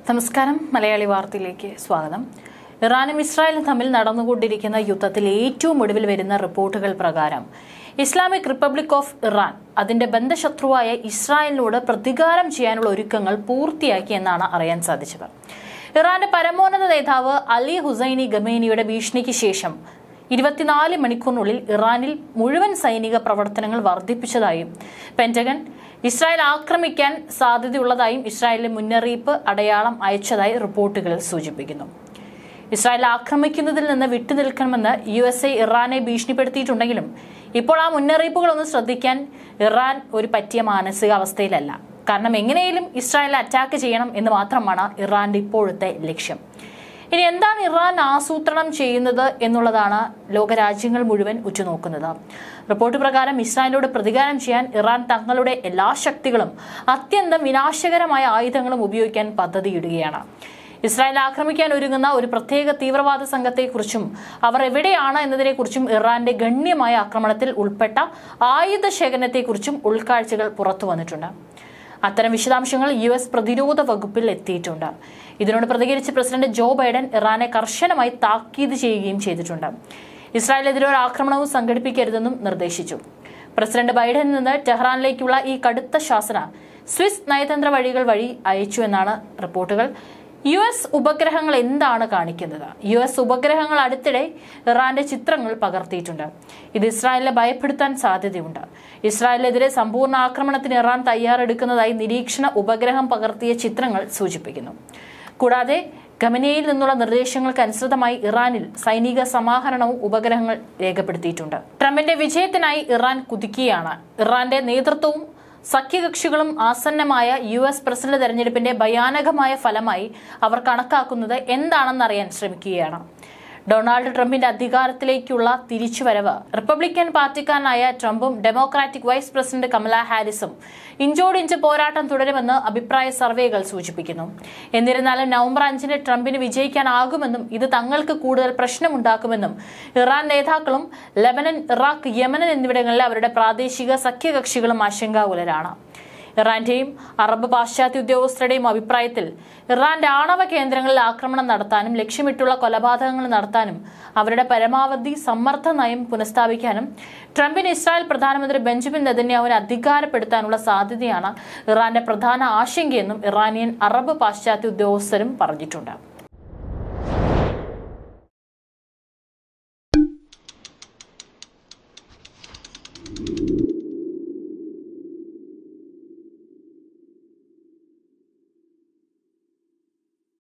നമസ്കാരം മലയാളി വാർത്തയിലേക്ക് സ്വാഗതം ഇറാനും ഇസ്രായേലും തമ്മിൽ നടന്നുകൊണ്ടിരിക്കുന്ന യുദ്ധത്തിൽ ഏറ്റവും ഒടുവിൽ വരുന്ന റിപ്പോർട്ടുകൾ പ്രകാരം ഇസ്ലാമിക് റിപ്പബ്ലിക് ഓഫ് ഇറാൻ അതിന്റെ ബന്ധശത്രുവായ ഇസ്രായേലിനോട് പ്രതികാരം ചെയ്യാനുള്ള ഒരുക്കങ്ങൾ പൂർത്തിയാക്കി എന്നാണ് അറിയാൻ സാധിച്ചത് ഇറാന്റെ പരമോന്നത നേതാവ് അലി ഹുസൈനി ഗമേനിയുടെ ഭീഷണിക്ക് ശേഷം ഇരുപത്തിനാല് മണിക്കൂറിനുള്ളിൽ ഇറാനിൽ മുഴുവൻ സൈനിക പ്രവർത്തനങ്ങൾ വർദ്ധിപ്പിച്ചതായും പെന്റഗൺ ഇസ്രായേൽ ആക്രമിക്കാൻ സാധ്യതയുള്ളതായും ഇസ്രായേലിലെ മുന്നറിയിപ്പ് അടയാളം അയച്ചതായി റിപ്പോർട്ടുകൾ സൂചിപ്പിക്കുന്നു ഇസ്രായേൽ ആക്രമിക്കുന്നതിൽ നിന്ന് വിട്ടുനിൽക്കണമെന്ന് യു എസ് എ ഇറാനെ ഭീഷണിപ്പെടുത്തിയിട്ടുണ്ടെങ്കിലും ഇപ്പോൾ ആ മുന്നറിയിപ്പുകളൊന്നും ശ്രദ്ധിക്കാൻ ഇറാൻ ഒരു പറ്റിയ മാനസികാവസ്ഥയിലല്ല കാരണം എങ്ങനെയും ഇസ്രായേൽ അറ്റാക്ക് ചെയ്യണം എന്ന് മാത്രമാണ് ഇറാന്റെ ഇപ്പോഴത്തെ ലക്ഷ്യം ഇനി എന്താണ് ഇറാൻ ആസൂത്രണം ചെയ്യുന്നത് എന്നുള്ളതാണ് ലോകരാജ്യങ്ങൾ മുഴുവൻ ഉറ്റുനോക്കുന്നത് റിപ്പോർട്ട് പ്രകാരം ഇസ്രായേലിനോട് പ്രതികാരം ചെയ്യാൻ ഇറാൻ തങ്ങളുടെ എല്ലാ ശക്തികളും അത്യന്തം വിനാശകരമായ ആയുധങ്ങളും ഉപയോഗിക്കാൻ പദ്ധതിയിടുകയാണ് ഇസ്രായേൽ ആക്രമിക്കാൻ ഒരുങ്ങുന്ന ഒരു പ്രത്യേക തീവ്രവാദ സംഘത്തെക്കുറിച്ചും അവർ എവിടെയാണ് എന്നതിനെക്കുറിച്ചും ഇറാന്റെ ഗണ്യമായ ആക്രമണത്തിൽ ഉൾപ്പെട്ട ആയുധ ശേഖരണത്തെക്കുറിച്ചും ഉൾക്കാഴ്ചകൾ പുറത്തു വന്നിട്ടുണ്ട് അത്തരം വിശദാംശങ്ങൾ യു എസ് പ്രതിരോധ വകുപ്പിൽ എത്തിയിട്ടുണ്ട് ഇതിനോട് പ്രതികരിച്ച് പ്രസിഡന്റ് ജോ ബൈഡൻ ഇറാനെ കർശനമായി താക്കീത് ചെയ്യുകയും ചെയ്തിട്ടുണ്ട് ഇസ്രായേലിനെതിരെ ഒരു ആക്രമണവും സംഘടിപ്പിക്കരുതെന്നും നിർദ്ദേശിച്ചു പ്രസിഡന്റ് ബൈഡനിൽ നിന്ന് ടെഹ്റാനിലേക്കുള്ള ഈ കടുത്ത ശാസന സ്വിസ് നയതന്ത്ര വഴികൾ വഴി അയച്ചു എന്നാണ് റിപ്പോർട്ടുകൾ യു എസ് ഉപഗ്രഹങ്ങൾ എന്താണ് കാണിക്കുന്നത് യു എസ് ഉപഗ്രഹങ്ങൾ അടുത്തിടെ ഇറാന്റെ ചിത്രങ്ങൾ പകർത്തിയിട്ടുണ്ട് ഇത് ഇസ്രായേലിനെ ഭയപ്പെടുത്താൻ സാധ്യതയുണ്ട് ഇസ്രായേലിനെതിരെ സമ്പൂർണ്ണ ആക്രമണത്തിന് ഇറാൻ തയ്യാറെടുക്കുന്നതായി നിരീക്ഷണ ഉപഗ്രഹം പകർത്തിയ ചിത്രങ്ങൾ സൂചിപ്പിക്കുന്നു കൂടാതെ ഖമനയിൽ നിന്നുള്ള നിർദ്ദേശങ്ങൾക്ക് അനുസൃതമായി ഇറാനിൽ സൈനിക സമാഹരണവും ഉപഗ്രഹങ്ങൾ രേഖപ്പെടുത്തിയിട്ടുണ്ട് ട്രംപിന്റെ വിജയത്തിനായി ഇറാൻ കുതിക്കുകയാണ് ഇറാന്റെ നേതൃത്വവും സഖ്യകക്ഷികളും ആസന്നമായ യു എസ് പ്രസിഡന്റ് തെരഞ്ഞെടുപ്പിന്റെ ഭയാനകമായ ഫലമായി അവർ കണക്കാക്കുന്നത് എന്താണെന്നറിയാൻ ശ്രമിക്കുകയാണ് ഡൊണാൾഡ് ട്രംപിന്റെ അധികാരത്തിലേക്കുള്ള തിരിച്ചുവരവ് റിപ്പബ്ലിക്കൻ പാർട്ടിക്കാരനായ ട്രംപും ഡെമോക്രാറ്റിക് വൈസ് പ്രസിഡന്റ് കമല ഹാരിസും ഇഞ്ചോടിഞ്ച് പോരാട്ടം തുടരുമെന്ന് അഭിപ്രായ സർവേകൾ സൂചിപ്പിക്കുന്നു എന്നിരുന്നാലും നവംബർ അഞ്ചിന് ട്രംപിന് വിജയിക്കാനാകുമെന്നും ഇത് തങ്ങൾക്ക് കൂടുതൽ പ്രശ്നമുണ്ടാക്കുമെന്നും ഇറാൻ നേതാക്കളും ലെബനൻ ഇറാഖ് യമനൻ എന്നിവിടങ്ങളിലെ അവരുടെ പ്രാദേശിക സഖ്യകക്ഷികളും ആശങ്കാകുലരാണ് ഇറാന്റെയും അറബ് പാശ്ചാത്യ ഉദ്യോഗസ്ഥരുടെയും അഭിപ്രായത്തിൽ ഇറാന്റെ ആണവ കേന്ദ്രങ്ങളിൽ ആക്രമണം നടത്താനും ലക്ഷ്യമിട്ടുള്ള കൊലപാതകങ്ങൾ നടത്താനും അവരുടെ പരമാവധി സമ്മർദ്ദ നയം പുനഃസ്ഥാപിക്കാനും ട്രംപിന് ഇസ്രായേൽ പ്രധാനമന്ത്രി ബെഞ്ചമിൻ നെതന്യാവിനെ അധികാരപ്പെടുത്താനുള്ള സാധ്യതയാണ് ഇറാന്റെ പ്രധാന ആശങ്കയെന്നും ഇറാനിയൻ അറബ് പാശ്ചാത്യ ഉദ്യോഗസ്ഥരും പറഞ്ഞിട്ടുണ്ട്